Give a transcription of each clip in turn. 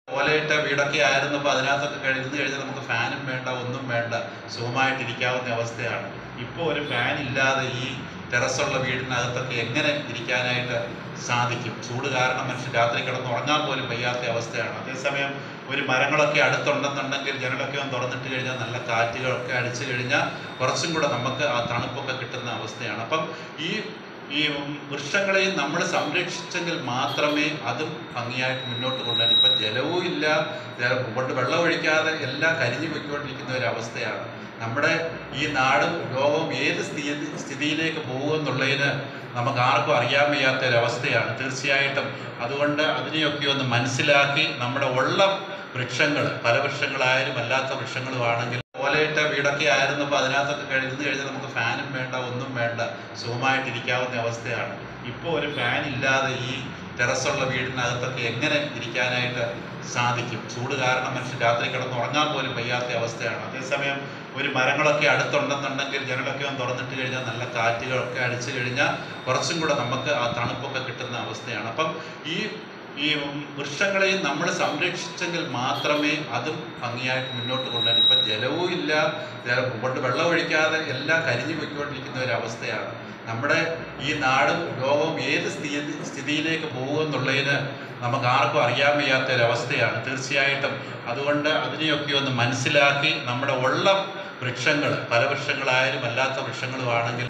ഓലയിട്ട വീടൊക്കെ ആയിരുന്നപ്പോൾ അതിനകത്തൊക്കെ കഴിഞ്ഞ് കഴിഞ്ഞാൽ നമുക്ക് ഫാനും വേണ്ട ഒന്നും വേണ്ട സുഖമായിട്ടിരിക്കാവുന്ന അവസ്ഥയാണ് ഇപ്പോൾ ഒരു ഫാൻ ഇല്ലാതെ ഈ ടെറസുള്ള വീടിനകത്തൊക്കെ എങ്ങനെ ഇരിക്കാനായിട്ട് സാധിക്കും ചൂട് കാരണം മനുഷ്യൻ രാത്രി കിടന്ന് ഉറങ്ങാൻ പോലും വയ്യാത്ത അവസ്ഥയാണ് അതേസമയം ഒരു മരങ്ങളൊക്കെ അടുത്തുണ്ടെന്നുണ്ടെങ്കിൽ ജനലൊക്കെ ഒന്ന് തുറന്നിട്ട് കഴിഞ്ഞാൽ നല്ല കാറ്റുകളൊക്കെ അടിച്ചു കഴിഞ്ഞാൽ കുറച്ചും കൂടെ നമുക്ക് ആ തണുപ്പൊക്കെ കിട്ടുന്ന അവസ്ഥയാണ് അപ്പം ഈ ഈ വൃക്ഷങ്ങളെയും നമ്മൾ സംരക്ഷിച്ചെങ്കിൽ മാത്രമേ അതും ഭംഗിയായിട്ട് മുന്നോട്ട് കൊണ്ടുപോകാൻ ഇപ്പം ജലവും ഇല്ല ജല- കൊണ്ട് വെള്ളം ഒഴിക്കാതെ എല്ലാം കരിഞ്ഞു പൊയ്ക്കൊണ്ടിരിക്കുന്ന ഒരു അവസ്ഥയാണ് നമ്മുടെ ഈ നാടും ലോകവും ഏത് സ്ഥിതി സ്ഥിതിയിലേക്ക് പോകുമെന്നുള്ളതിന് നമുക്ക് ആർക്കും അറിയാൻ വയ്യാത്ത ഒരു അവസ്ഥയാണ് തീർച്ചയായിട്ടും അതുകൊണ്ട് അതിനെയൊക്കെ ഒന്ന് മനസ്സിലാക്കി നമ്മുടെ ഉള്ള വൃക്ഷങ്ങൾ പല വൃക്ഷങ്ങളായാലും അല്ലാത്ത വൃക്ഷങ്ങളും ആണെങ്കിൽ ഓലയിട്ട വീടൊക്കെ ആയിരുന്നപ്പോൾ അതിനകത്തൊക്കെ കഴിഞ്ഞ് കഴിഞ്ഞാൽ നമുക്ക് ഫാനും വേണ്ട ഒന്നും വേണ്ട സുഖമായിട്ടിരിക്കാവുന്ന അവസ്ഥയാണ് ഇപ്പോൾ ഒരു ഫാൻ ഇല്ലാതെ ഈ ടെറസുള്ള വീടിനകത്തൊക്കെ എങ്ങനെ ഇരിക്കാനായിട്ട് സാധിക്കും ചൂട് കാരണം മനുഷ്യൻ രാത്രി കിടന്ന് ഉറങ്ങാൻ പോലും വയ്യാത്ത അവസ്ഥയാണ് അതേസമയം ഒരു മരങ്ങളൊക്കെ അടുത്തുണ്ടെന്നുണ്ടെങ്കിൽ ജനലൊക്കെ ഒന്ന് തുറന്നിട്ട് കഴിഞ്ഞാൽ നല്ല കാറ്റുകളൊക്കെ അടിച്ചു കഴിഞ്ഞാൽ കുറച്ചും കൂടെ നമുക്ക് ആ തണുപ്പൊക്കെ കിട്ടുന്ന അവസ്ഥയാണ് അപ്പം ഈ ഈ വൃക്ഷങ്ങളെയും നമ്മൾ സംരക്ഷിച്ചെങ്കിൽ മാത്രമേ അതും ഭംഗിയായിട്ട് മുന്നോട്ട് കൊണ്ടുപോകാൻ ഇപ്പം ജലവും ഇല്ല ജല- കൊണ്ട് വെള്ളം ഒഴിക്കാതെ എല്ലാം കരിഞ്ഞു പൊയ്ക്കൊണ്ടിരിക്കുന്ന ഒരു അവസ്ഥയാണ് നമ്മുടെ ഈ നാടും ലോകവും ഏത് സ്ഥിതി സ്ഥിതിയിലേക്ക് പോകുമെന്നുള്ളതിന് നമുക്ക് ആർക്കും അറിയാൻ വയ്യാത്ത ഒരു അവസ്ഥയാണ് തീർച്ചയായിട്ടും അതുകൊണ്ട് അതിനെയൊക്കെ ഒന്ന് മനസ്സിലാക്കി നമ്മുടെ ഉള്ള വൃക്ഷങ്ങൾ പല വൃക്ഷങ്ങളായാലും അല്ലാത്ത വൃക്ഷങ്ങളും ആണെങ്കിൽ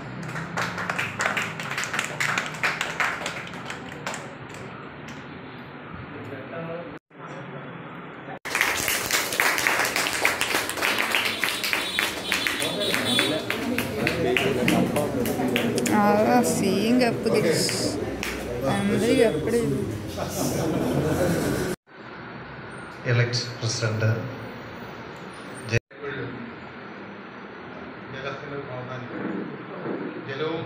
Ah, sim, é por isso. André, é por isso. elect president എപ്പോഴും ജലത്തിന് പ്രാധാന്യം ജലവും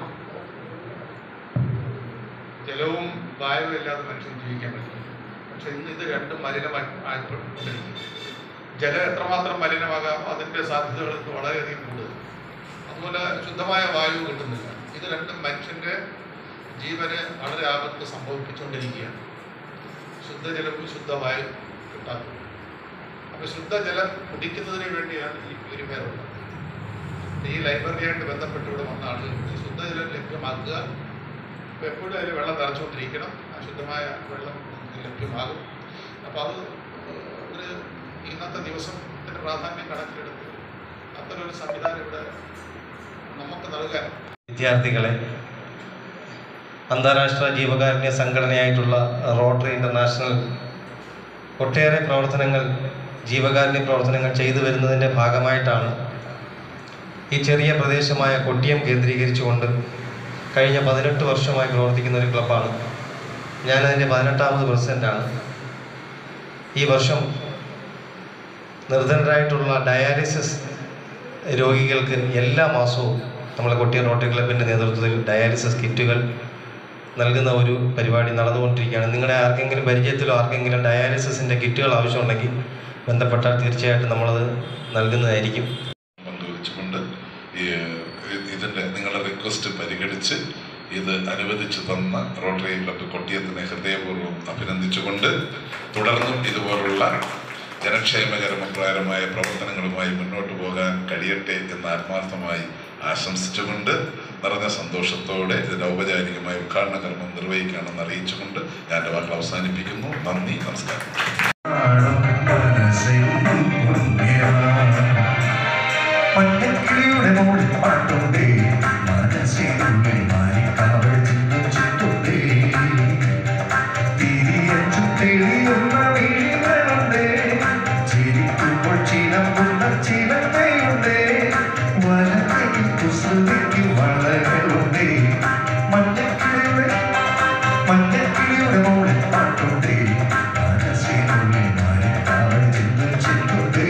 ജലവും വായുവും ഇല്ലാതെ മനുഷ്യൻ ജീവിക്കാൻ പറ്റില്ല പക്ഷെ ഇന്ന് ഇത് രണ്ടും മലിനമായി ആയിക്കൊണ്ടിരിക്കുന്നു ജലം എത്രമാത്രം മലിനമാകാം അതിൻ്റെ സാധ്യതകൾ ഇന്ന് വളരെയധികം കൂടുതൽ അതുപോലെ ശുദ്ധമായ വായു കിട്ടുന്നില്ല ഇത് രണ്ടും മനുഷ്യൻ്റെ ജീവന് വളരെ ആപത്ത് സംഭവിപ്പിച്ചുകൊണ്ടിരിക്കുകയാണ് ശുദ്ധജലവും ശുദ്ധവായു കിട്ടാത്തത് അപ്പോൾ ശുദ്ധജലം കുടിക്കുന്നതിന് വേണ്ടിയാണ് ഈ പ്യൂരിഫയർ ഉള്ളത് ഈ ലൈബ്രറിയായിട്ട് ബന്ധപ്പെട്ട് ഇവിടെ വന്ന ആളുകൾക്ക് ശുദ്ധജലം ലഭ്യമാക്കുക അപ്പോൾ എപ്പോഴും അതിൽ വെള്ളം നിറച്ചുകൊണ്ടിരിക്കണം ആ ശുദ്ധമായ വെള്ളം നമുക്ക് ലഭ്യമാകും അപ്പോൾ അത് ഒരു ഇന്നത്തെ ദിവസത്തിൻ്റെ പ്രാധാന്യം കണക്കിലെടുത്ത് അത്തരമൊരു സംവിധാനം ഇവിടെ നമുക്ക് നൽകാൻ വിദ്യാർത്ഥികളെ അന്താരാഷ്ട്ര ജീവകാരുണ്യ സംഘടനയായിട്ടുള്ള റോട്ടറി ഇൻ്റർനാഷണൽ ഒട്ടേറെ പ്രവർത്തനങ്ങൾ ജീവകാരുണ്യ പ്രവർത്തനങ്ങൾ ചെയ്തു വരുന്നതിൻ്റെ ഭാഗമായിട്ടാണ് ഈ ചെറിയ പ്രദേശമായ കൊട്ടിയം കേന്ദ്രീകരിച്ചുകൊണ്ട് കഴിഞ്ഞ പതിനെട്ട് വർഷമായി പ്രവർത്തിക്കുന്ന ഒരു ക്ലബ്ബാണ് ഞാനതിൻ്റെ പതിനെട്ടാമത് പ്രസിഡൻ്റാണ് ഈ വർഷം നിർധനരായിട്ടുള്ള ഡയാലിസിസ് രോഗികൾക്ക് എല്ലാ മാസവും നമ്മളെ കൊട്ടിയം റോട്ടറി ക്ലബിൻ്റെ നേതൃത്വത്തിൽ ഡയാലിസിസ് കിറ്റുകൾ നൽകുന്ന ഒരു പരിപാടി നടന്നുകൊണ്ടിരിക്കുകയാണ് നിങ്ങളുടെ ആർക്കെങ്കിലും പരിചയത്തിലോ ആർക്കെങ്കിലും ഡയാലിസിസിൻ്റെ കിറ്റുകൾ ആവശ്യമുണ്ടെങ്കിൽ ബന്ധപ്പെട്ടാൽ തീർച്ചയായിട്ടും നമ്മളത് നൽകുന്നതായിരിക്കും പങ്കുവച്ചുകൊണ്ട് ഈ ഇതിൻ്റെ നിങ്ങളുടെ റിക്വസ്റ്റ് പരിഗണിച്ച് ഇത് അനുവദിച്ചു തന്ന റോട്ടറി ക്ലബ്ബ് കൊട്ടിയത്തിനെ ഹൃദയപൂർവ്വം അഭിനന്ദിച്ചുകൊണ്ട് തുടർന്നും ഇതുപോലുള്ള ജനക്ഷേമകരമായ പ്രവർത്തനങ്ങളുമായി മുന്നോട്ട് പോകാൻ കഴിയട്ടെ എന്ന് ആത്മാർത്ഥമായി ആശംസിച്ചുകൊണ്ട് നിറഞ്ഞ സന്തോഷത്തോടെ ഇതിൻ്റെ ഔപചാരികമായ ഉദ്ഘാടന കർമ്മം നിർവഹിക്കാമെന്ന് അറിയിച്ചുകൊണ്ട് ഞാൻ എൻ്റെ വാക്കുകൾ അവസാനിപ്പിക്കുന്നു നന്ദി നമസ്കാരം പട്ടക്കിളിയുടെ മോളിൽ പാട്ടുണ്ടേ മനസ്സിനുള്ളിൽ മാറിക്കാവൽ ചിന്തും ചിത്തുണ്ടേ തിരിയച്ചു തെളിയുന്ന വീടുകളുണ്ടേ ചിരിക്കുമ്പോൾ ചിലമ്പുന്ന ചിലമ്പയുണ്ടേ വലതയിൽ കുസൃതിക്ക് വളകളുണ്ടേ മഞ്ഞക്കിളിയുടെ മഞ്ഞക്കിളിയുടെ മോളിൽ പാട്ടുണ്ടേ മനസ്സിനുള്ളിൽ മാറിക്കാവൽ ചിന്തും ചിത്തുണ്ടേ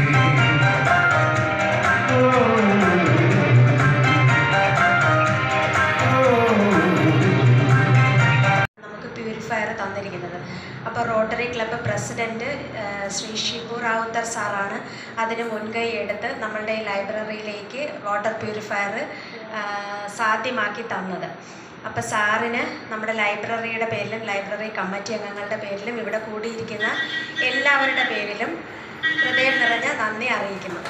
നമുക്ക് പ്യൂരിഫയർ തന്നിരിക്കുന്നത് അപ്പോൾ rotary club president Shri Shibu Rawther സാറാണ് അതിന് മുൻകൈ എടുത്ത് നമ്മളുടെ ലൈബ്രറിയിലേക്ക് വാട്ടർ പ്യൂരിഫയർ സാധ്യമാക്കി തന്നത് അപ്പോൾ സാറിന് നമ്മുടെ ലൈബ്രറിയുടെ പേരിലും ലൈബ്രറി കമ്മിറ്റി അംഗങ്ങളുടെ പേരിലും ഇവിടെ കൂടിയിരിക്കുന്ന എല്ലാവരുടെ പേരിലും ഹൃദയം നിറഞ്ഞ നന്ദി അറിയിക്കുന്നു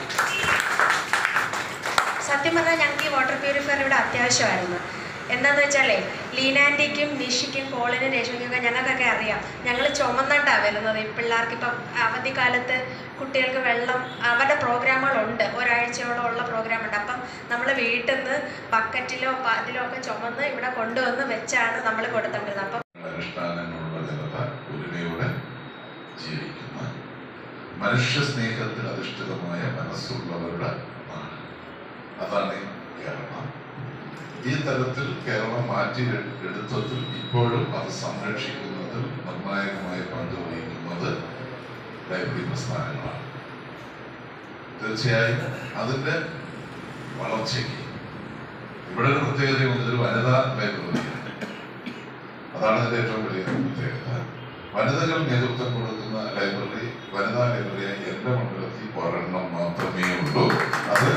സത്യം പറഞ്ഞാൽ ഞങ്ങൾക്ക് ഈ വാട്ടർ പ്യൂരിഫയർ ഇവിടെ അത്യാവശ്യമായിരുന്നു എന്താണെന്ന് വെച്ചാലേ ലീനാൻറ്റിക്കും നിഷിക്കും കോളിനും രേഷ്മയ്ക്കൊക്കെ ഞങ്ങൾക്കൊക്കെ അറിയാം ഞങ്ങൾ ചുമന്നിട്ടാണ് വരുന്നത് ഈ പിള്ളേർക്ക് ഇപ്പം അവധിക്കാലത്ത് കുട്ടികൾക്ക് വെള്ളം അവരുടെ പ്രോഗ്രാമുകളുണ്ട് ഒരാഴ്ചയോളം ഉള്ള പ്രോഗ്രാം ഉണ്ട് അപ്പം നമ്മൾ വീട്ടിൽ നിന്ന് ബക്കറ്റിലോ പ- അതിലോ ഒക്കെ ചുമന്ന് ഇവിടെ കൊണ്ടുവന്ന് വെച്ചാണ് നമ്മൾ കൊടുത്തോണ്ടിരുന്നത് അപ്പം അനുഷ്ഠാനങ്ങളുള്ള ജനത ഒരുമയോടെ ജീവിക്കുന്ന മനുഷ്യ സ്നേഹത്തിൽ അധിഷ്ഠിതമായ മനസ്സുള്ളവരുടെ നാട് അതാണ് ഈ കേരളം ഈ തരത്തിൽ കേരളം മാറ്റി എടുത്തതിൽ ഇപ്പോഴും അത് സംരക്ഷിക്കുന്നതിൽ നിർണായകമായ പങ്ക് വഹിക്കുന്നത് ലൈബ്രറി പ്രസ്ഥാനങ്ങളാണ് തീർച്ചയായും അതിൻ്റെ വളർച്ചയ്ക്ക് ഇവിടെ ഒരു പ്രത്യേകതയുണ്ട് ഇതൊരു വനിതാ ലൈബ്രറിയാണ് അതാണ് ഇതിന്റെ ഏറ്റവും വലിയ പ്രത്യേകത വനിതകൾ നേതൃത്വം കൊടുക്കുന്ന ലൈബ്രറി വനിതാ ലൈബ്രറിയായി എന്റെ മണ്ഡലത്തിൽ ഒരെണ്ണം മാത്രമേ ഉള്ളൂ അത്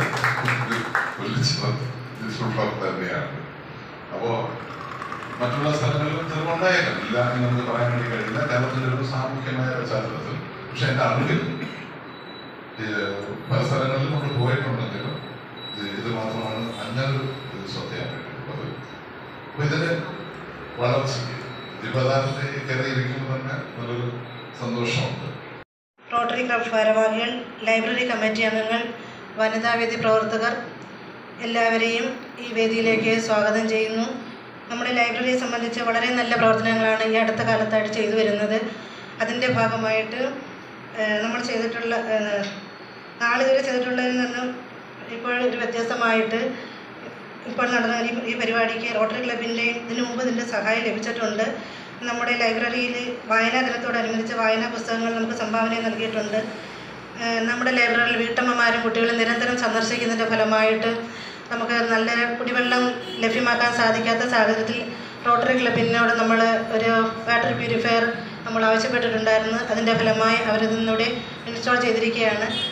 വിളിച്ചത് തന്നെയാണ് അപ്പോ മറ്റുള്ള സ്ഥലങ്ങളിലും ചിലപ്പോൾ ഉണ്ടായേക്കാം ഇല്ല എന്ന് നമുക്ക് പറയാൻ വേണ്ടി കഴിയില്ല കേരളത്തിന്റെ ഒരു സാമൂഹ്യമായ പശ്ചാത്തലത്തിൽ പക്ഷെ എന്റെ അറിവിൽ ഇത് പല സ്ഥലങ്ങളിലും നമ്മൾ പോയിട്ടുണ്ടെങ്കിലും ഇത് ഇത് മാത്രമാണ് അങ്ങനൊരു ഇത് ശ്രദ്ധയായിട്ടുള്ളത് അപ്പൊ ഇതിന് വളർച്ചയ്ക്ക് വിപദാനത്തെ കയറിയിരിക്കുമ്പോൾ തന്നെ നല്ലൊരു സന്തോഷമുണ്ട് റോട്ടറി ക്ലബ് ഭാരവാഹികൾ ലൈബ്രറി കമ്മിറ്റി അംഗങ്ങൾ വനിതാവേദി പ്രവർത്തകർ എല്ലാവരെയും ഈ വേദിയിലേക്ക് സ്വാഗതം ചെയ്യുന്നു നമ്മുടെ ലൈബ്രറിയെ സംബന്ധിച്ച് വളരെ നല്ല പ്രവർത്തനങ്ങളാണ് ഈ അടുത്ത കാലത്തായിട്ട് ചെയ്തു വരുന്നത് അതിൻ്റെ ഭാഗമായിട്ട് ഏഹ്, നമ്മൾ ചെയ്തിട്ടുള്ള ഏഹ്, നാളിതുവരെ ചെയ്തിട്ടുള്ളതിൽ നിന്നും ഇപ്പോൾ ഒരു വ്യത്യസ്തമായിട്ട് ഇപ്പോൾ നടന്ന ഈ ഈ പരിപാടിക്ക് റോട്ടറി ക്ലബിൻ്റെയും ഇതിനു മുമ്പ് ഇതിൻ്റെ സഹായം ലഭിച്ചിട്ടുണ്ട് നമ്മുടെ ലൈബ്രറിയിൽ വായനാ ദിനത്തോടനുബന്ധിച്ച് വായനാ പുസ്തകങ്ങൾ നമുക്ക് സംഭാവന നൽകിയിട്ടുണ്ട് ഏഹ് നമ്മുടെ ലൈബ്രറിയിൽ വീട്ടമ്മമാരും കുട്ടികളും നിരന്തരം സന്ദർശിക്കുന്നതിൻ്റെ ഫലമായിട്ട് നമുക്ക് നല്ല കുടിവെള്ളം ലഭ്യമാക്കാൻ സാധിക്കാത്ത സാഹചര്യത്തിൽ റോട്ടറി ക്ലബിനോട് നമ്മൾ ഒരു വാട്ടർ പ്യൂരിഫയർ നമ്മൾ ആവശ്യപ്പെട്ടിട്ടുണ്ടായിരുന്നു അതിൻ്റെ ഫലമായി അവരിതിലൂടെ ഇൻസ്റ്റാൾ ചെയ്തിരിക്കുകയാണ്